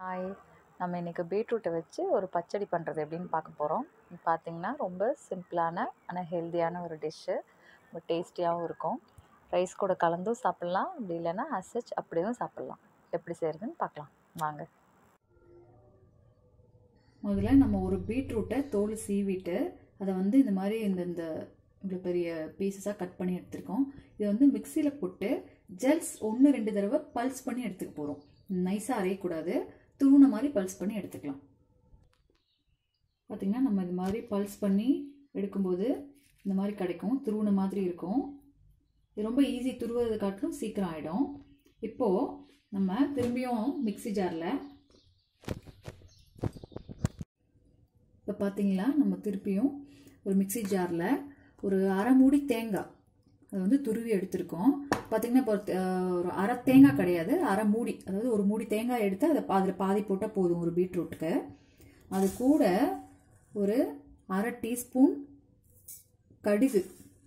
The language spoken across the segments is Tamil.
ஹாய் நம்ம இன்றைக்கி பீட்ரூட்டை வச்சு ஒரு பச்சடி பண்ணுறது எப்படின்னு பார்க்க போகிறோம் பார்த்தீங்கன்னா ரொம்ப சிம்பிளான ஆனால் ஹெல்த்தியான ஒரு டிஷ்ஷு ரொம்ப டேஸ்டியாகவும் இருக்கும் ரைஸ் கூட கலந்தும் சாப்பிட்லாம் அப்படி இல்லைன்னா அசச் அப்படியும் சாப்பிட்லாம் எப்படி செய்கிறதுன்னு பார்க்கலாம் வாங்க முதல்ல நம்ம ஒரு பீட்ரூட்டை தோல் சீவிட்டு அதை வந்து இந்த மாதிரி இந்த இந்த இவ்வளோ பெரிய பீசஸாக கட் பண்ணி எடுத்திருக்கோம் இதை வந்து மிக்சியில் போட்டு ஜெல்ஸ் ஒன்று ரெண்டு தடவை பல்ஸ் பண்ணி எடுத்துக்க போகிறோம் நைஸாக அரையக்கூடாது துருண மாதிரி பல்ஸ் பண்ணி எடுத்துக்கலாம் பார்த்திங்கன்னா நம்ம இது மாதிரி பல்ஸ் பண்ணி எடுக்கும்போது இந்த மாதிரி கிடைக்கும் துருவன மாதிரி இருக்கும் இது ரொம்ப ஈஸி துருவதை காட்டிலும் சீக்கிரம் ஆகிடும் இப்போது நம்ம திரும்பியும் மிக்சி ஜாரில் இப்போ பார்த்தீங்களா நம்ம திருப்பியும் ஒரு மிக்சி ஜாரில் ஒரு அரை மூடி தேங்காய் அது வந்து துருவி எடுத்திருக்கோம் பார்த்தீங்கன்னா இப்போ ஒரு அரை தேங்காய் கிடையாது அரை மூடி அதாவது ஒரு மூடி தேங்காய் எடுத்து அதை அதில் பாதி போட்டால் போதும் ஒரு பீட்ரூட்டுக்கு அது கூட ஒரு அரை டீஸ்பூன் கடுகு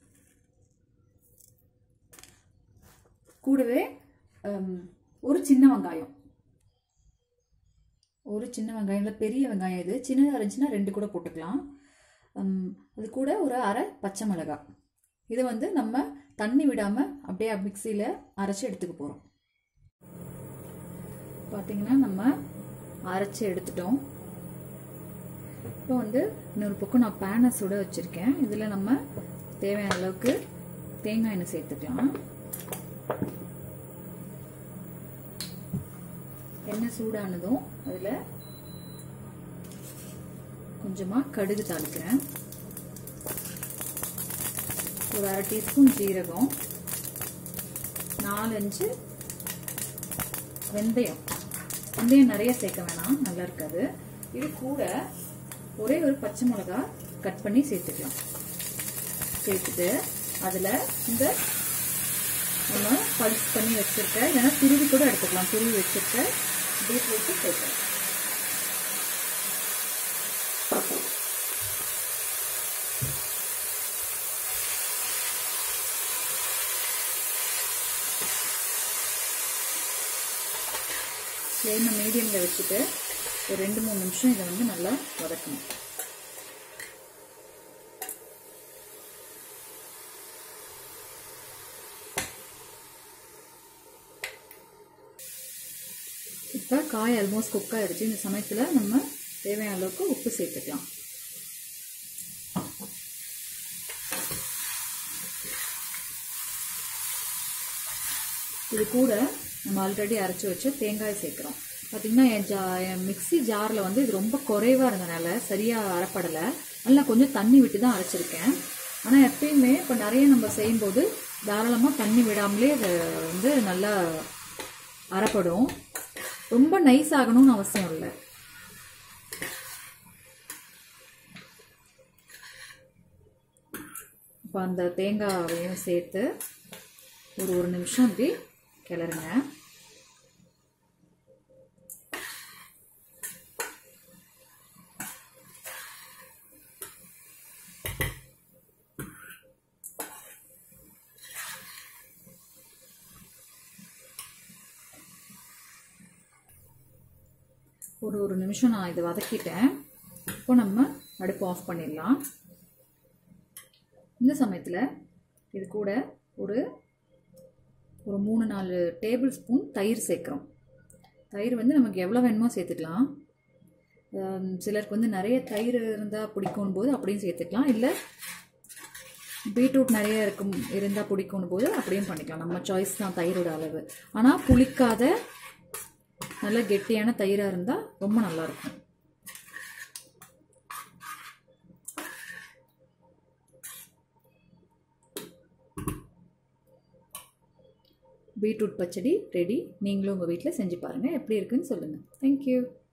கூடவே ஒரு சின்ன வெங்காயம் ஒரு சின்ன வெங்காயம் இல்லை பெரிய வெங்காயம் இது சின்னதாக இருந்துச்சுன்னா ரெண்டு கூட போட்டுக்கலாம் அது கூட ஒரு அரை பச்சை மிளகாய் இதை வந்து நம்ம தண்ணி விடாமல் அப்படியே மிக்சியில் அரைச்சி எடுத்துக்க போகிறோம் பார்த்திங்கன்னா நம்ம அரைச்சி எடுத்துட்டோம் இப்போ வந்து இன்னொரு பக்கம் நான் பேனை சுட வச்சுருக்கேன் இதில் நம்ம தேவையான அளவுக்கு தேங்காய் எண்ணெய் சேர்த்துக்கலாம் எண்ணெய் சூடானதும் அதில் கொஞ்சமாக கடுகு தாளிக்கிறேன் ஒரு அரை டீஸ்பூன் ஜீரகம் நாலஞ்சு வெந்தயம் வெந்தயம் நிறைய சேர்க்க வேணாம் நல்லா இருக்காது இது கூட ஒரே ஒரு பச்சை மிளகா கட் பண்ணி சேர்த்துக்கலாம் சேர்த்துட்டு அதில் இந்த நம்ம பல்ஸ் பண்ணி வச்சிருக்க இல்லைன்னா துருவி கூட எடுத்துக்கலாம் துருவி வச்சிருக்க பீட்ரூட்டு சேர்க்கலாம் ஃப்ளேமை மீடியமில் வச்சுட்டு ஒரு ரெண்டு மூணு நிமிஷம் இதை வந்து நல்லா வதக்கணும் இப்போ காய் ஆல்மோஸ்ட் குக் ஆகிடுச்சு இந்த சமயத்தில் நம்ம தேவையான அளவுக்கு உப்பு சேர்த்துக்கலாம் இது கூட நம்ம ஆல்ரெடி அரைச்சி வச்ச தேங்காய் சேர்க்குறோம் பார்த்திங்கன்னா என் ஜா என் மிக்சி ஜாரில் வந்து இது ரொம்ப குறைவாக இருந்தனால சரியாக அரைப்படலை நல்லா கொஞ்சம் தண்ணி விட்டு தான் அரைச்சிருக்கேன் ஆனால் எப்பயுமே இப்போ நிறைய நம்ம செய்யும்போது தாராளமாக தண்ணி விடாமலே அது வந்து நல்லா அரைப்படும் ரொம்ப நைஸ் ஆகணும்னு அவசியம் இல்லை இப்போ அந்த தேங்காவையும் சேர்த்து ஒரு ஒரு நிமிஷம் அப்படி கிளறுங்க ஒரு ஒரு நிமிஷம் நான் இதை வதக்கிட்டேன் இப்போ நம்ம அடுப்பு ஆஃப் பண்ணிடலாம் இந்த சமயத்தில் இது கூட ஒரு ஒரு மூணு நாலு டேபிள் ஸ்பூன் தயிர் சேர்க்குறோம் தயிர் வந்து நமக்கு எவ்வளோ வேணுமோ சேர்த்துக்கலாம் சிலருக்கு வந்து நிறைய தயிர் இருந்தால் பிடிக்கும் போது அப்படியும் சேர்த்துக்கலாம் இல்லை பீட்ரூட் நிறைய இருக்கும் இருந்தால் பிடிக்கும் போது அப்படியும் பண்ணிக்கலாம் நம்ம சாய்ஸ் தான் தயிரோட அளவு ஆனால் புளிக்காத நல்ல கெட்டியான தயிராக இருந்தால் ரொம்ப நல்லாயிருக்கும் பீட்ரூட் பச்சடி ரெடி நீங்களும் உங்கள் வீட்டில் செஞ்சு பாருங்கள் எப்படி இருக்குன்னு சொல்லுங்கள் தேங்க்யூ